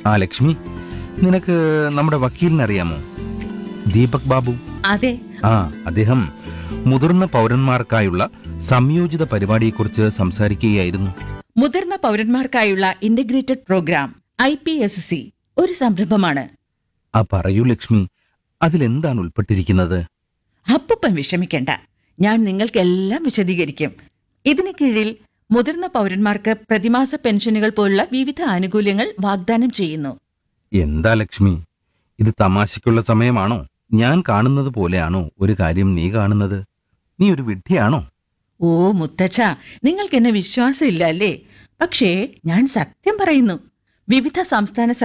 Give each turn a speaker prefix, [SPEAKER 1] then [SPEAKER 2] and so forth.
[SPEAKER 1] ആ ലക്ഷ്മി നിനക്ക് നമ്മുടെ വക്കീലിനെ അറിയാമോ ദീപക് ബാബു
[SPEAKER 2] അതെ
[SPEAKER 1] ആ അദ്ദേഹം മുതിർന്ന പൗരന്മാർക്കായുള്ള സംയോജിത പരിപാടിയെക്കുറിച്ച് സംസാരിക്കുകയായിരുന്നു
[SPEAKER 2] മുതിർന്ന പൗരന്മാർക്കായുള്ള integrated programme I P S C ഒരു സംരംഭമാണ്
[SPEAKER 1] ആ പറയൂ ലക്ഷ്മി അതിലെന്താണ് ഉൾപ്പെട്ടിരിക്കുന്നത്
[SPEAKER 2] അപ്പൂപ്പൻ വിഷമിക്കണ്ട ഞാൻ നിങ്ങൾക്കെല്ലാം വിശദീകരിക്കും ഇതിന് കീഴിൽ മുതിർന്ന പൗരന്മാർക്ക് പ്രതിമാസ പെൻഷനുകൾ പോലുള്ള വിവിധ ആനുകൂല്യങ്ങൾ വാഗ്ദാനം ചെയ്യുന്നു
[SPEAKER 1] എന്താ ലക്ഷ്മി ഇത് തമാശയ്ക്കുള്ള സമയമാണോ ഞാൻ കാണുന്നത് പോലെയാണോ ഒരു കാര്യം നീ കാണുന്നത് നീ ഒരു വിഡ്ഢിയാണോ
[SPEAKER 2] ഓ മുത്തച്ഛ നിങ്ങൾക്ക് എന്നെ വിശ്വാസമില്ല അല്ലേ പക്ഷേ ഞാൻ സത്യം പറയുന്നു വിവിധ സംസ്ഥാന